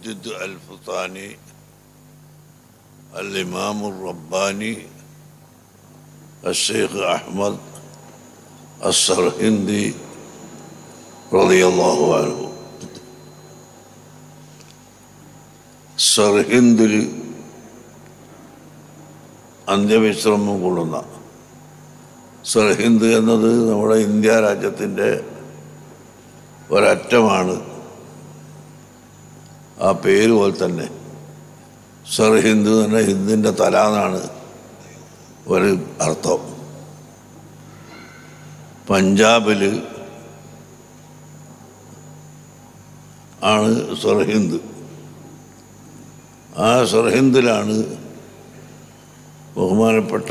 المجدد الفطاني الإمام الرباني الشيخ أحمد السرهندي رضي الله عنه സർഹിന്ദിൽ അന്ത്യവിശ്രമം കൊള്ളുന്ന സർഹിന്ദ് എന്നത് നമ്മുടെ ഇന്ത്യ രാജ്യത്തിൻ്റെ ഒരറ്റമാണ് ആ പേര് പോലെ തന്നെ സർഹിന്ദ് തന്നെ ഹിന്ദിൻ്റെ തല എന്നാണ് ഒരു അർത്ഥം പഞ്ചാബിൽ ആണ് സർഹിന്ദ് ആ സർഹിന്ദിലാണ് ബഹുമാനപ്പെട്ട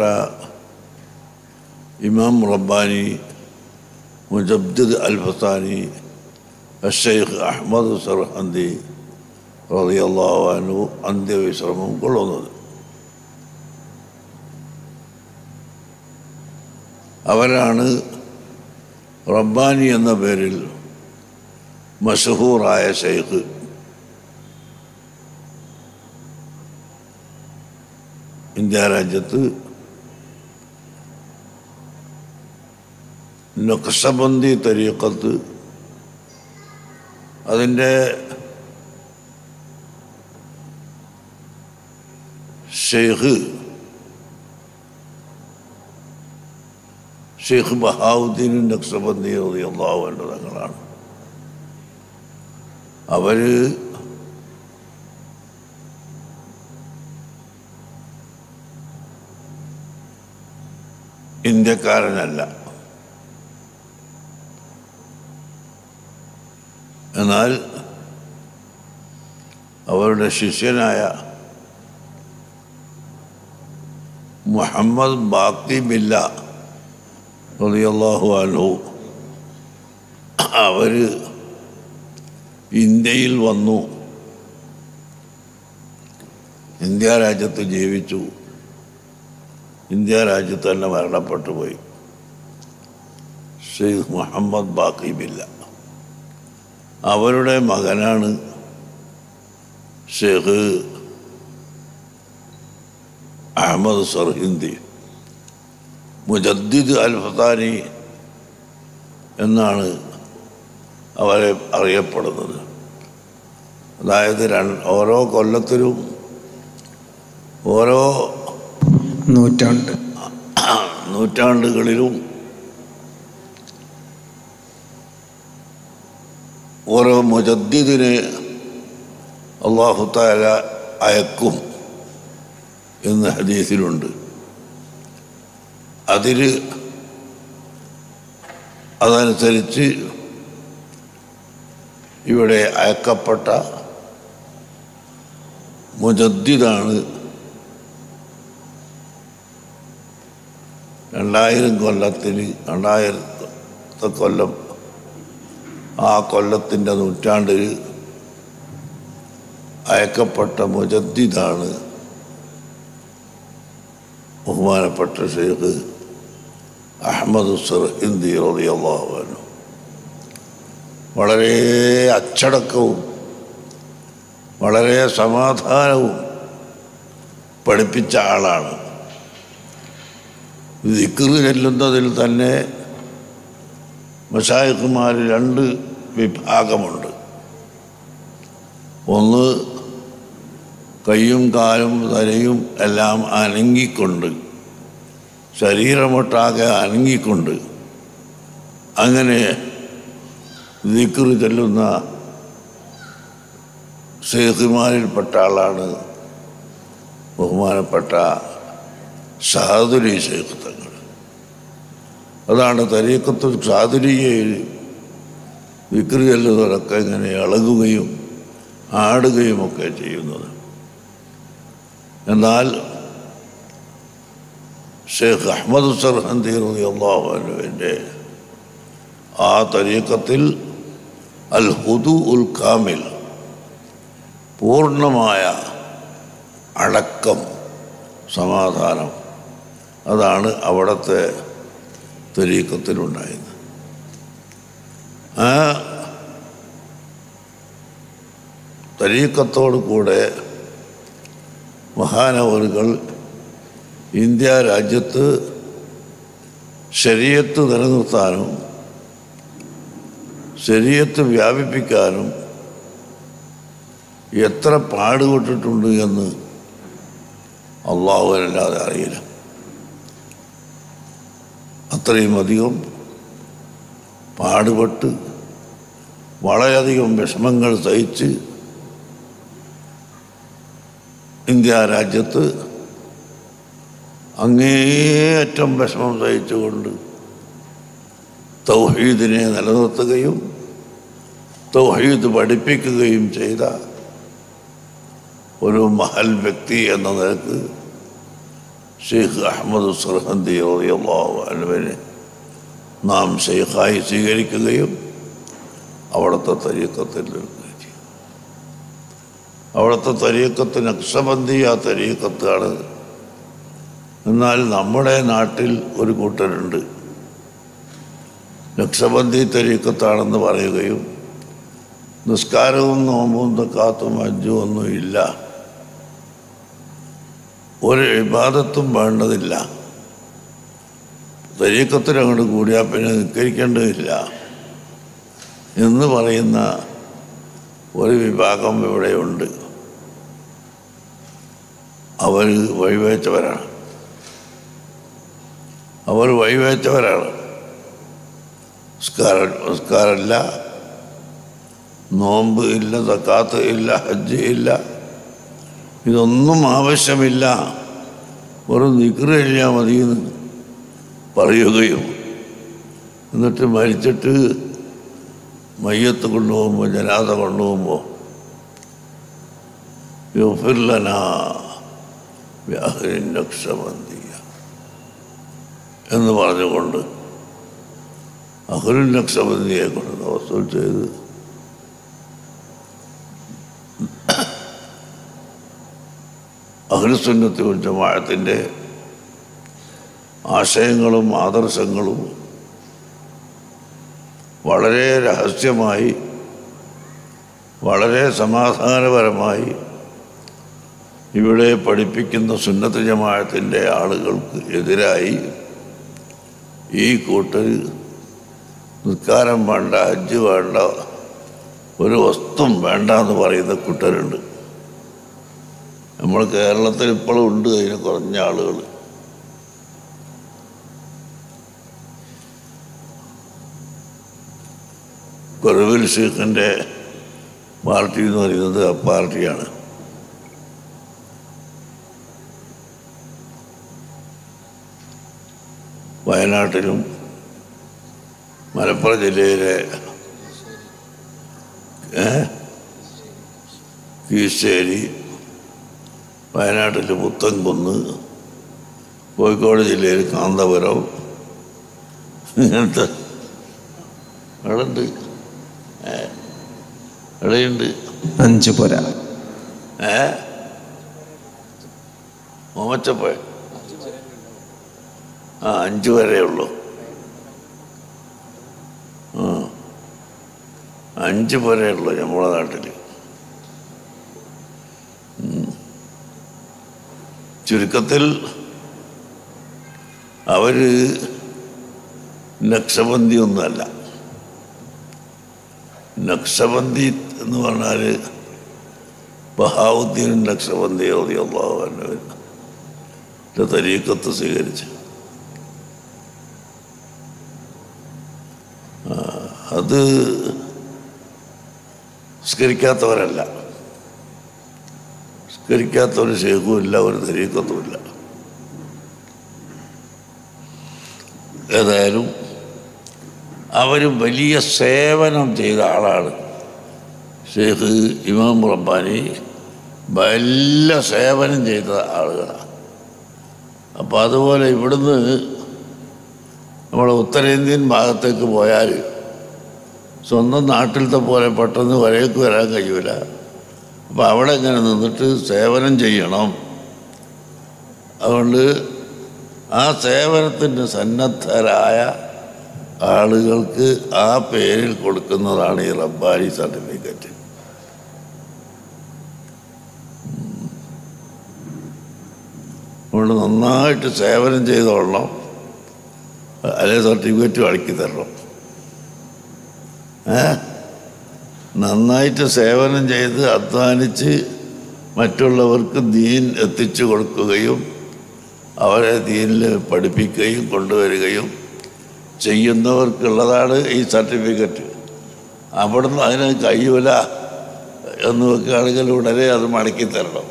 ഇമാം റബ്ബാനി മുജബ്ദിദ് അൽ ഫസാനി അഷെയ്ഖ് അഹമ്മദ് സർഹന്ദി റളിയല്ലാഹു അൻഹു അന്ത്യവിശ്രമം കൊള്ളുന്നത് അവരാണ് റബ്ബാനി എന്ന പേരിൽ മഷഹൂറായ ഷെയ്ഖ് ഇന്ത്യ രാജ്യത്ത് നക്സബന്ദി തരീക്കത്ത് അതിൻ്റെ ഷെയ്ഖ് ഷെയ്ഖ് ബഹാവുദ്ദീൻ നക്സബന്ദി അള്ളാഹുവിൻ്റെ തങ്ങളാണ് അവര് ഇന്ത്യക്കാരനല്ല എന്നാൽ അവരുടെ ശിഷ്യനായ മുഹമ്മദ് ബാക്കി ബില്ല റളിയല്ലാഹു അൻഹു അവർ ഇന്ത്യയിൽ വന്നു ഇന്ത്യ രാജ്യത്ത് ജീവിച്ചു ഇന്ത്യ രാജ്യത്ത് തന്നെ മരണപ്പെട്ടു പോയി ഷെയ്ഖ് മുഹമ്മദ് ബാക്കി ബില്ല അവരുടെ മകനാണ് ഷെയ്ഖ് അഹമ്മദ് സർഹിന്ദി മുജദ്ദിദ് അൽ ഫത്താനി എന്നാണ് അവരെ അറിയപ്പെടുന്നത് അതായത് രണ്ട് ഓരോ കൊല്ലത്തിലും ഓരോ നൂറ്റാണ്ട് നൂറ്റാണ്ടുകളിലും ഓരോ മുജദ്ദിദിനെ അള്ളാഹു താല അയക്കും എന്ന് ഹദീസിലുണ്ട് അതിൽ അതനുസരിച്ച് ഇവിടെ അയക്കപ്പെട്ട മുജദ്ദിദാണ് രണ്ടായിരം കൊല്ലത്തിൽ രണ്ടായിരത്തെ കൊല്ലം ആ കൊല്ലത്തിൻ്റെ നൂറ്റാണ്ടിൽ അയക്കപ്പെട്ട മുജദ്ദിദാണ് ബഹുമാനപ്പെട്ട ഷെയ്ഖ് അഹമ്മദ് സർ ഹിന്ദി റളിയല്ലാഹു അൻഹു വളരെ അച്ചടക്കവും വളരെ സമാധാനവും പഠിപ്പിച്ച ആളാണ് ദിക്കറ് ചെല്ലുന്നതിൽ തന്നെ മഷായിഖുമാർ രണ്ട് വിഭാഗമുണ്ട് ഒന്ന് കൈയും കാലും തലയും എല്ലാം അനങ്ങിക്കൊണ്ട് ശരീരമൊട്ടാകെ അനങ്ങിക്കൊണ്ട് അങ്ങനെ ദിക്കറ് ചെല്ലുന്ന ഷെയ്ഖുമാരിൽപ്പെട്ട ആളാണ് ബഹുമാനപ്പെട്ട ഷാദുലി ഷെയ്ഖ് തങ്ങൾ അതാണ് തരീക്കത്ത് ഷാദുലിയയിൽ വിക്രി ചെല്ലുന്നവരൊക്കെ ഇങ്ങനെ ഇളകുകയും ആടുകയും ഒക്കെ ചെയ്യുന്നത് എന്നാൽ ഷെയ്ഖ് അഹമ്മദ് സർഹന്തി അള്ളാഹുവിൻ്റെ ആ തരീക്കത്തിൽ അൽ ഹുദു ഉൽ കാമിൽ പൂർണ്ണമായ അടക്കം സമാധാനം അതാണ് അവിടുത്തെ തരീക്കത്തിലുണ്ടായത് ആ തരീക്കത്തോടു കൂടെ മഹാനവറുകൾ ഇന്ത്യ രാജ്യത്ത് ശരീരത്ത് നിലനിർത്താനും ശരീരത്ത് വ്യാപിപ്പിക്കാനും എത്ര പാടുപെട്ടിട്ടുണ്ട് എന്ന് അള്ളാഹുവല്ലാതെ അറിയില്ല അത്രയും അധികം പാടുപെട്ട് വളരെയധികം വിഷമങ്ങൾ സഹിച്ച് ഇന്ത്യ രാജ്യത്ത് അങ്ങേയറ്റം വിഷമം സഹിച്ചുകൊണ്ട് തൗഹീദിനെ നിലനിർത്തുകയും തൗഹീദ് പഠിപ്പിക്കുകയും ചെയ്ത ഒരു മഹൽ വ്യക്തി എന്ന നിലക്ക് ഷെയ്ഖ് അഹമ്മദ് സുർഹന്തി അള്ളാഹുവിനെ നാം ഷെയ്ഖായി സ്വീകരിക്കുകയും അവിടുത്തെ തരീക്കത്തിൽ നിൽക്കുകയും ചെയ്യും അവിടുത്തെ തരീക്കത്ത് നക്ഷബന്തി ആ തരീക്കത്താണ് എന്നാൽ നമ്മുടെ നാട്ടിൽ ഒരു കൂട്ടരുണ്ട് നക്ഷബന്തി തരീക്കത്താണെന്ന് പറയുകയും നിസ്കാരവും നോമ്പും തക്കാത്തും അജ്ജും ഒന്നും ഇല്ല ഒരു വിവാദത്തും വേണ്ടതില്ല തരീക്കത്തിൽ അങ്ങോട്ട് കൂടിയാൽ പിന്നെ നിസ്കരിക്കേണ്ടതില്ല എന്ന് പറയുന്ന ഒരു വിഭാഗം ഇവിടെയുണ്ട് അവർ വഴിവേച്ചവരാണ് അവർ വഴിവേച്ചവരാണ് നിസ്കാര നിസ്കാരമില്ല നോമ്പ് ഇല്ല തക്കാത്ത് ഇല്ല ഹജ്ജ് ഇല്ല ഇതൊന്നും ആവശ്യമില്ല ഒരു നിഗ്രഹില്ല മതിയെന്ന് പറയുകയും എന്നിട്ട് മരിച്ചിട്ട് മയ്യത്ത് കൊണ്ടുപോകുമ്പോൾ ജനാഥ കൊണ്ടുപോകുമ്പോൾ യുഫിർലന വ്യാഹരിക്ഷമന്തിയ എന്ന് പറഞ്ഞുകൊണ്ട് അഹുരുൻ ലക്ഷമന്തിയെ കൊണ്ട് വസൂൽ ചെയ്ത് അഹ്ലുസുന്നത്തി ജമാഅത്തിൻ്റെ ആശയങ്ങളും ആദർശങ്ങളും വളരെ രഹസ്യമായി വളരെ സമാധാനപരമായി ഇവിടെ പഠിപ്പിക്കുന്ന സുന്നത്ത് ജമാഅത്തിൻ്റെ ആളുകൾക്ക് എതിരായി ഈ കൂട്ടർ നിസ്കാരം വേണ്ട ഹജ്ജ് വേണ്ട ഒരു വസ്തും വേണ്ട എന്ന് പറയുന്ന കൂട്ടരുണ്ട് നമ്മൾ കേരളത്തിൽ ഇപ്പോഴും ഉണ്ട് അതിന് കുറഞ്ഞ ആളുകൾ കുറവിൽ ഷീഖിൻ്റെ പാർട്ടി എന്ന് പറയുന്നത് ആ പാർട്ടിയാണ് വയനാട്ടിലും മലപ്പുറം ജില്ലയിലെ ഏ? കീശ്ശേരി വയനാട്ടിൽ പുത്തൻകുന്ന് കോഴിക്കോട് ജില്ലയിൽ കാന്തപുരം ഇങ്ങനത്തെ അവിടെയുണ്ട് ഏ എവിടെയുണ്ട് അഞ്ചു പുര ഏ ഓമച്ചപ്പോയ ആ അഞ്ചു വരെ ഉള്ളൂ ആ അഞ്ച് വരെ ഉള്ളൂ നമ്മളെ നാട്ടിൽ ഉം. ചുരുക്കത്തിൽ അവര് നക്ഷബന്തി ഒന്നുമല്ല നക്ഷബന്തി എന്ന് പറഞ്ഞാൽ ബഹാവുദ്ദീൻ നക്ഷബന്തി അള്ളാഹുവിൻ്റെ തരീക്കത്ത് സ്വീകരിച്ചു ആ, അത് സ്കരിക്കാത്തവരല്ല സ്കരിക്കാത്ത ഒരു ഷേഖും ഇല്ല ഒരു തരീക്കത്തുമില്ല ഏതായാലും അവർ വലിയ സേവനം ചെയ്ത ആളാണ് ഷെയ്ഖ് ഇമാം റബ്ബാനി വലിയ സേവനം ചെയ്ത ആളുകളാണ് അപ്പോൾ അതുപോലെ ഇവിടുന്ന് നമ്മുടെ ഉത്തരേന്ത്യൻ ഭാഗത്തേക്ക് പോയാൽ സ്വന്തം നാട്ടിലത്തെ പോലെ പെട്ടെന്ന് വരേക്ക് വരാൻ കഴിയൂല അപ്പോൾ അവിടെ ഇങ്ങനെ നിന്നിട്ട് സേവനം ചെയ്യണം അതുകൊണ്ട് ആ സേവനത്തിന് സന്നദ്ധരായ ആളുകൾക്ക് ആ പേരിൽ കൊടുക്കുന്നതാണ് ഈ റബ്ബാനി സർട്ടിഫിക്കറ്റ് അതുകൊണ്ട് നന്നായിട്ട് സേവനം ചെയ്തോളണം അല്ലെ സർട്ടിഫിക്കറ്റ് അടക്കി തരണം ഏ നന്നായിട്ട് സേവനം ചെയ്ത് അധ്വാനിച്ച് മറ്റുള്ളവർക്ക് ദീൻ എത്തിച്ചു കൊടുക്കുകയും അവരെ ദീനിൽ പഠിപ്പിക്കുകയും കൊണ്ടുവരികയും ചെയ്യുന്നവർക്കുള്ളതാണ് ഈ സർട്ടിഫിക്കറ്റ് അവിടുന്ന് അതിന് കഴിയൂല എന്ന് വെക്കുകയാണെങ്കിൽ ഉടനെ അത് മടക്കി തരണം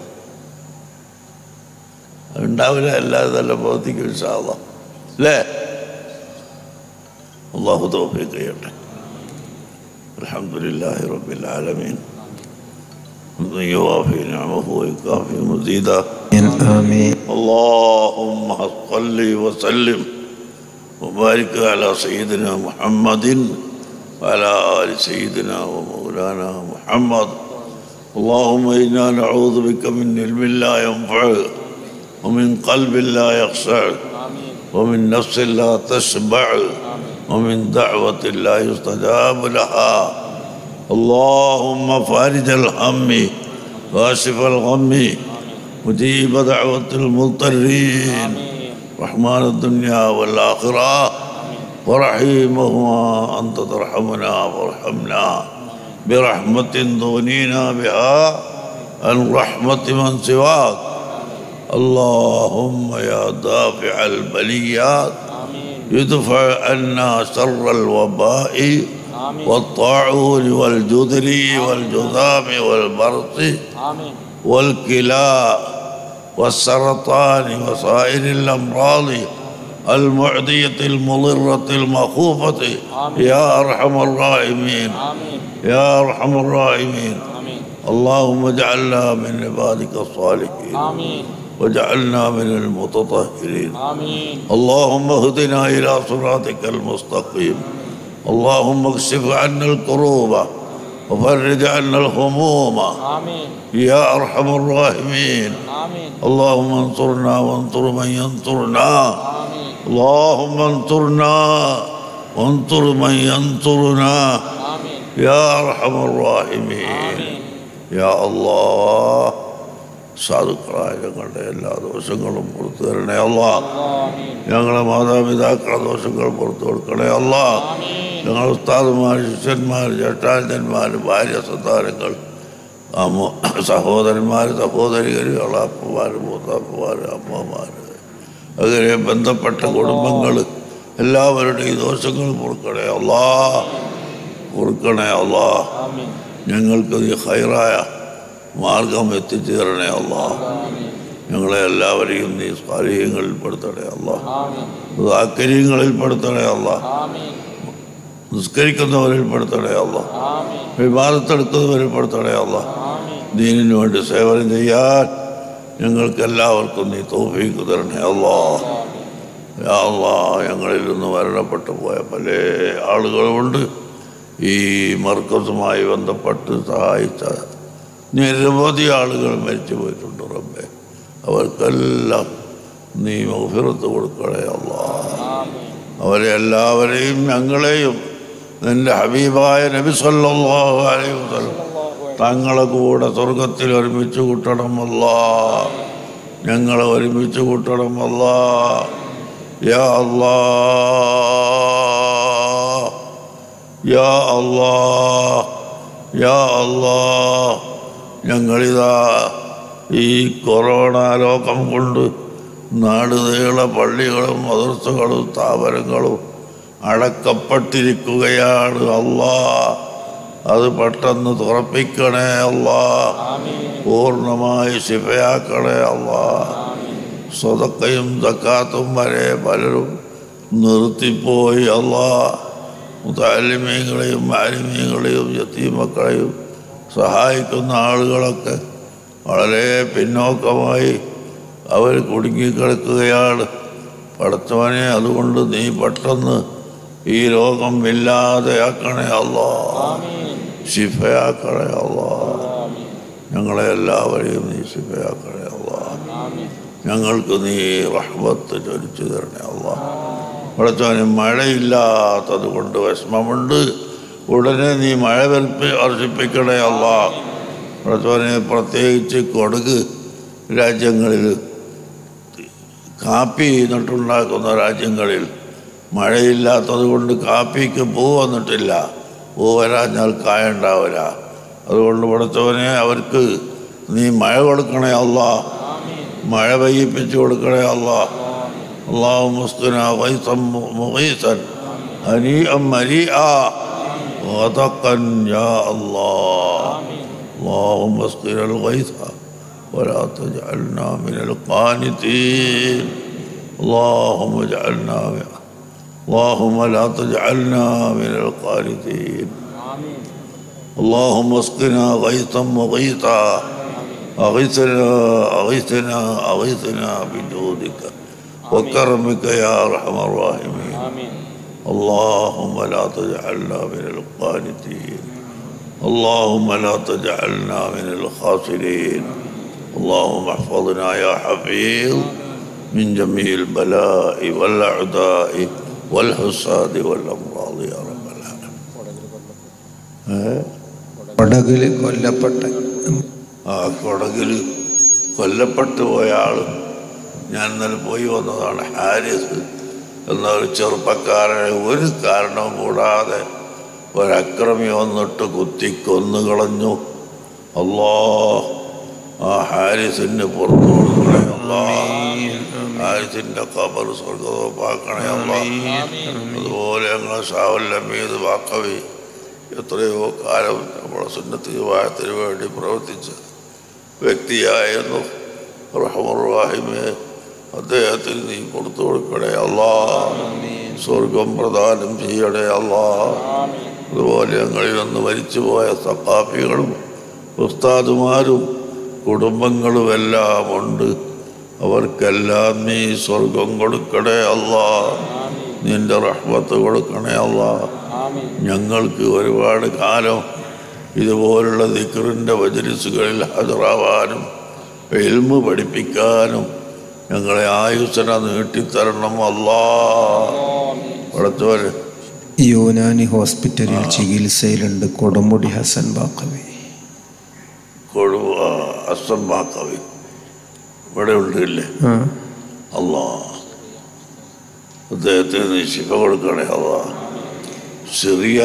ഉണ്ടാവില്ല അല്ലാതെ നല്ല ബോധിക്കും വിശാദം അല്ലേ അള്ളാഹു തോഫിക്ക് ചെയ്യട്ടെ അലഹമുല്ലാഹി റബ്ബിൽ ആലമീൻ يوافي نعمه ويكافي مزيدا آمين اللهم صل وسلم وبارك على سيدنا محمد وعلى آل سيدنا ومولانا محمد اللهم إنا نعوذ بك من علم لا ينفع ومن قلب لا يخشع ومن نفس لا تشبع ومن دعوة لا يستجاب لها اللهم فارج الهم واشف الغم مجيب دعوة المضطرين رحمن الدنيا والآخرة ورحيمهما أنت ترحمنا وارحمنا برحمة تغنينا بها عن رحمة من سواك اللهم يا دافع البليات يدفع عنا شر الوباء والطاعون والجدر والجذام والبرص والكلاء والسرطان وسائر الأمراض المعدية المضرة المخوفة يا أرحم الراحمين يا أرحم الراحمين اللهم اجعلنا من عبادك الصالحين آمين واجعلنا من المتطهرين آمين اللهم اهدنا إلى صراطك المستقيم اللهم اكشف عنا الكروب وفرج عنا الهموم آمين يا أرحم الراحمين آمين اللهم انصرنا وانصر من ينصرنا آمين اللهم انصرنا وانصر من ينصرنا آمين يا أرحم الراحمين آمين യാ അല്ലാ സാധുക്കളായ ഞങ്ങളുടെ എല്ലാ ദോഷങ്ങളും പുറത്തു തരണേ അല്ലാ آمين ഞങ്ങളെ മാതാപിതാക്കളുടെ ദോഷങ്ങൾ പുറത്തു കൊടുക്കണേ അല്ലാ آمين ഞങ്ങൾ ഉസ്താദുമാർ ശിഷ്യന്മാർ ജ്യേഷ്ഠാജന്മാർ ഭാര്യ സന്താനങ്ങൾ അമ്മ സഹോദരന്മാർ സഹോദരികൾ അളാപ്പന്മാർ മൂത്താപ്പന്മാർ അമ്മമാർ അങ്ങനെ ബന്ധപ്പെട്ട കുടുംബങ്ങൾ എല്ലാവരുടെയും ദോഷങ്ങൾ പൊറുക്കണേ അല്ലാ പൊറുക്കണേ അല്ലാ آمين ഞങ്ങൾക്ക് ഈ ഹൈറായ മാർഗം എത്തിച്ചു തരണേ അല്ലാ آمين ഞങ്ങളെ എല്ലാവരെയും നീ സ്വാധീനങ്ങളിൽ പെടുത്തണേ അല്ലാ آمين താല്പര്യങ്ങളിൽ പെടുത്തണേ അല്ലാ آمين നിസ്കരിക്കുന്നവരിൽ പെടുത്തണേ അല്ല آمين വിവാദത്തെടുക്കുന്നവരിൽ പെടുത്തണേ അല്ല آمين ദീനിനു വേണ്ടി സേവനം ചെയ്യാൻ ഞങ്ങൾക്ക് എല്ലാവർക്കും നീ തോഫീക്ക് തരണേ അല്ലാ യാ അല്ലാ ഞങ്ങളിൽ നിന്ന് മരണപ്പെട്ടു പോയ പല ആളുകളുമുണ്ട് ഈ മർക്കസുമായി ബന്ധപ്പെട്ട് സഹായിച്ച നിരവധി ആളുകൾ മരിച്ചു പോയിട്ടുണ്ട് റബ്ബെ അവർക്കെല്ലാം നീ മൗഫിറത്ത് കൊടുക്കണേ അല്ലാ آمين അവരെ എല്ലാവരെയും ഞങ്ങളെയും നിന്റെ ഹബീബായ നബി സല്ലല്ലാഹു അലൈഹി വസല്ലം തങ്ങളെ കൂടെ സ്വർഗത്തിൽ ഒരുമിച്ച് കൂട്ടണമല്ല ഞങ്ങളെ ഒരുമിച്ച് കൂട്ടണമല്ല യാ അല്ലാ യാ അല്ലാ യാ അല്ലാ ഞങ്ങളിതാ ഈ കൊറോണ രോഗം കൊണ്ട് നാടുനീള പള്ളികളും മദർസകളും സ്ഥാപനങ്ങളും അടക്കപ്പെട്ടിരിക്കുകയാണ് അല്ലാ അത് പെട്ടെന്ന് തുറപ്പിക്കണേ അല്ലാ آمين പൂർണ്ണമായി ശിഫയാക്കണേ അല്ലാ സ്വതക്കയും തക്കാത്തും വരെ പലരും നിർത്തിപ്പോയി അല്ലാ മുതാലിമീങ്ങളെയും മാലിമീങ്ങളെയും യത്തീമക്കളെയും സഹായിക്കുന്ന ആളുകളൊക്കെ വളരെ പിന്നോക്കമായി അവർ കുടുങ്ങിക്കിടക്കുകയാണ് പടച്ചവനെ അതുകൊണ്ട് നീ പെട്ടെന്ന് ഈ രോഗം ഇല്ലാതെയാക്കണേ അല്ലാ آمين ശിഫയാക്കണേ അല്ലാ آمين ഞങ്ങളെ എല്ലാവരെയും നീ ശിഫയാക്കണേ അല്ലാ آمين ഞങ്ങൾക്ക് നീ റഹ്മത്ത് ചൊരിച്ചു തരണേ അല്ലാ പടച്ചവന് മഴയില്ലാത്തത് കൊണ്ട് വിഷമമുണ്ട് ഉടനെ നീ മഴ വർപ്പി വർഷിപ്പിക്കണേ അല്ലാ പടച്ചവനെ പ്രത്യേകിച്ച് കൊടക് രാജ്യങ്ങളിൽ കാപ്പി നട്ടുണ്ടാക്കുന്ന രാജ്യങ്ങളിൽ മഴയില്ലാത്തത് കൊണ്ട് കാപ്പിക്ക് പൂ വന്നിട്ടില്ല പൂ വരാഞ്ഞാൽ കായ ഉണ്ടാവില്ല അതുകൊണ്ട് പഠിച്ചവനെ അവർക്ക് നീ മഴ കൊടുക്കണേ അല്ലാ മഴ പെയ്യിപ്പിച്ചു കൊടുക്കണേ അല്ലാ اللهم اسقنا غيثا مغيثا هنيئا مريئا غدقا يا الله اللهم اسقنا الغيث ولا تجعلنا من القانتين اللهم اجعلنا من اللهم لا تجعلنا من القانتين اللهم اسقنا غيثا مغيثا أغثنا أغثنا أغثنا بجودك وكرمك يا أرحم الراحمين آمين اللهم لا تجعلنا من القانتين اللهم لا تجعلنا من الخاسرين اللهم احفظنا يا حفيظ من جميع البلاء والأعداء والحساد والأمراض يا رب العالمين ഏ? കൊടകിൽ കൊല്ലപ്പെട്ട ആ കൊടകിൽ കൊല്ലപ്പെട്ടു പോയ ആൾ ഞാൻ ഇന്നലെ പോയി വന്നതാണ് ഹാരിസ് എന്ന ഒരു ചെറുപ്പക്കാരനെ ഒരു കാരണവും കൂടാതെ ഒരക്രമി വന്നിട്ട് കുത്തി കൊന്നു കളഞ്ഞു അല്ലോ ആ ഹാരിസിന് പുറത്തു കൊടുക്കണേ അല്ലാ ഹാരിസിന്റെ കബർ സ്വർഗതോപ്പാക്കണേ അല്ലാ അതുപോലെ ഞങ്ങളെ ഷാവല്ലമീത് വാക്കവി എത്രയോ കാലം നമ്മളെ സുന്നത്തി വായത്തിന് വേണ്ടി പ്രവർത്തിച്ച വ്യക്തിയായിരുന്നു റഹമുറാഹിമെ അദ്ദേഹത്തിന് നീ കൊടുത്തു കൊടുക്കണേ അല്ലാ സ്വർഗം പ്രദാനം ചെയ്യണേ അല്ലാ അതുപോലെ ഞങ്ങളിൽ നിന്ന് മരിച്ചുപോയ സക്കാഫികളും ഉസ്താദുമാരും കുടുംബങ്ങളും എല്ലാം ഉണ്ട് അവർക്കെല്ലാം നീ സ്വർഗം കൊടുക്കണേ അല്ലാ നിന്റെ റഹ്മത്ത് കൊടുക്കണേ അല്ലാ ഞങ്ങൾക്ക് ഒരുപാട് കാലം ഇതുപോലുള്ള ദിക്കറിൻ്റെ വജരിസുകളിൽ ഹാജറാവാനും എൽമ് പഠിപ്പിക്കാനും ഞങ്ങളെ ആയുസന നീട്ടിത്തരണം അല്ലാ പഠിച്ചവര് യൂനാനി ഹോസ്പിറ്റലിൽ ചികിത്സയിലുണ്ട് കൊടുമുടി ഹസൻ ബാക്കവി കൊഴുവ അസംബാക്കവി ഇവിടെ ഉണ്ടില്ലേ ആ അല്ലാ അദ്ദേഹത്തിന് നീ ശിഫ കൊടുക്കണേ അല്ലാ സിറിയ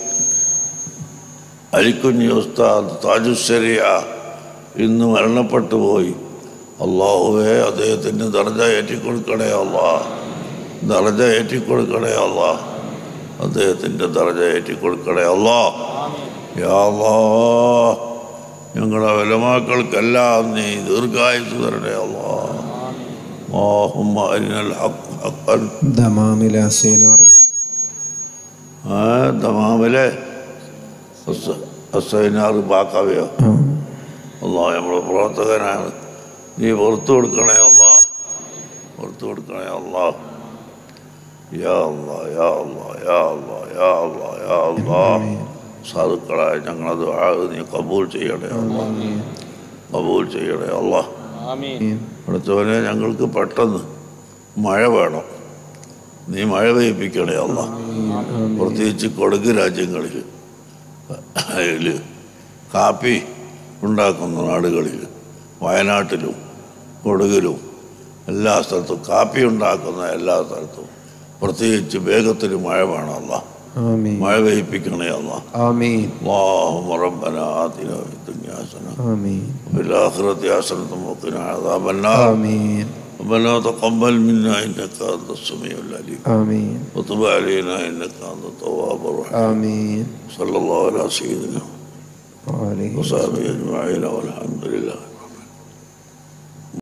അലിക്കുഞ്ഞി ഉസ്താദ് താജുശരിയ ഇന്ന് മരണപ്പെട്ടു പോയി അള്ളാഹുവേ അദ്ദേഹത്തിന് ദർജ ഏറ്റിക്കൊടുക്കണേ അല്ലാ ദർജ ഏറ്റിക്കൊടുക്കണേ അല്ലാ അദ്ദേഹത്തിൻ്റെ ദർജ ഏറ്റിക്കൊടുക്കണേ അല്ലാ യാ അല്ലാ ഞങ്ങളുടെ വിലമാക്കൾക്കെല്ലാം നീ ദീർഘായുസ് തരണേ അല്ലാ اللهم أرنا الحق حقا ദമാമില സീനാർ ആ ദമാമിലെ അസ- അസൈനാറ് ബാക്കാവയോ ആ അല്ലാ നമ്മുടെ പ്രവർത്തകനാണ് നീ പുറത്തു കൊടുക്കണേ അല്ലാ പുറത്തു കൊടുക്കണേ അല്ലാ യാ അല്ലാ യാ അല്ലാ യാ അല്ലാ യാ അല്ലാ യാ അല്ലാ സാധുക്കളായ ഞങ്ങളത് നീ കബൂൽ ചെയ്യണേ അല്ലാ കബൂൽ ചെയ്യണേ അല്ലാ آمين അടുത്തവനെ ഞങ്ങൾക്ക് പെട്ടെന്ന് മഴ വേണം നീ മഴ പെയ്യിപ്പിക്കണേ അല്ല പ്രത്യേകിച്ച് കൊടക് രാജ്യങ്ങളിൽ അതിൽ കാപ്പി ഉണ്ടാക്കുന്ന നാടുകളിൽ വയനാട്ടിലും കൊടകിലും എല്ലാ സ്ഥലത്തും കാപ്പി ഉണ്ടാക്കുന്ന എല്ലാ സ്ഥലത്തും പ്രത്യേകിച്ച് വേഗത്തിൽ മഴ വേണം അല്ല ആമീൻ മഴ പെയ്യിപ്പിക്കണേ അല്ല ആമീൻ اللهم ربنا آتنا في الدنيا حسنة ആമീൻ وفي الآخرة حسنة وقنا عذاب النار ആമീൻ ربنا تقبل منا انك انت السميع العليم ആമീൻ وتب علينا انك انت التواب الرحيم ആമീൻ صلى الله على سيدنا وعليه وصحبه اجمعين والحمد لله